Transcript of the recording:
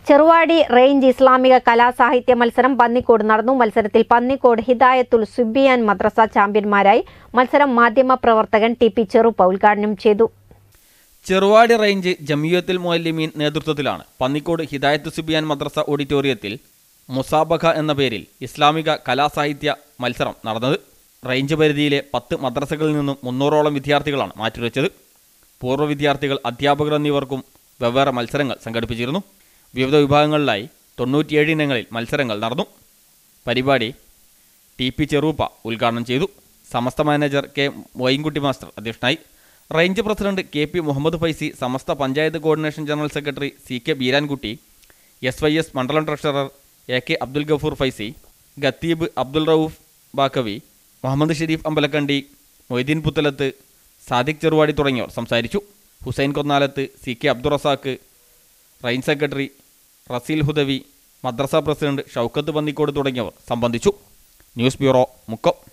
Cheruvadi range ഇസ്ലാമിക കലാസാഹിത്യ മത്സരം പന്നിക്കോട് നടന്നു മത്സരത്തിൽ പന്നിക്കോട് ഹിദായത്തുൽ സുബിയാൻ മദ്രസ ചാമ്പ്യന്മാരായി മത്സരം മാധ്യമ പ്രവർത്തകൻ ടി പി ചെറുപ്പ ഉദ്ഘാടനം ചെയ്തു ചെറുവാടി റേഞ്ച് ജമിയത്തുൽ മുഅല്ലിമീൻ നേതൃത്വത്തിലാണ് പന്നിക്കോട് ഹിദായത്ത് സുബിയാൻ മദ്രസ ഓഡിറ്റോറിയത്തിൽ മുസാബഖ എന്ന പേരിൽ ഇസ്ലാമിക കലാസാഹിത്യ മത്സരം നടന്നത് റേഞ്ച് പരിധിയിലെ പത്ത് മദ്രസകളിൽ നിന്നും മുന്നൂറോളം വിദ്യാർത്ഥികളാണ് മാറ്റിവെച്ചത് പൂർവ്വ വിദ്യാർത്ഥികൾ അധ്യാപകർ എന്നിവർക്കും വെവ്വേറെ മത്സരങ്ങൾ സംഘടിപ്പിച്ചിരുന്നു വിവിധ വിഭാഗങ്ങളിലായി തൊണ്ണൂറ്റിയേഴ് ഇനങ്ങളിൽ മത്സരങ്ങൾ നടന്നു പരിപാടി ടി പി ചെറൂപ്പ ഉദ്ഘാടനം ചെയ്തു Samastha manager K Moinkutty master അധ്യക്ഷനായി range president K P Muhammad Faizi Samastha panchayat coordination general secretary C K Beerankutty S Y S മണ്ഡലം treasurer A K Abdul Gafoor Faizi ഖത്തീബ് അബ്ദുൽ റൌഫ് ബാക്കവി മുഹമ്മദ് ഷെരീഫ് അമ്പലക്കണ്ടി മൊയ്തീൻ പുത്തലത്ത് സാദിഖ് ചെറുവാടി തുടങ്ങിയവർ സംസാരിച്ചു ഹുസൈൻ കൊന്നാലത്ത് സി കെ അബ്ദുറസാക്ക് റൈൻ സെക്രട്ടറി റസീൽ ഹുദവി മദ്രസ പ്രസിഡന്റ് ഷൗക്കത്ത് പന്നിക്കോട് തുടങ്ങിയവർ സംബന്ധിച്ചു ന്യൂസ് ബ്യൂറോ മുക്കം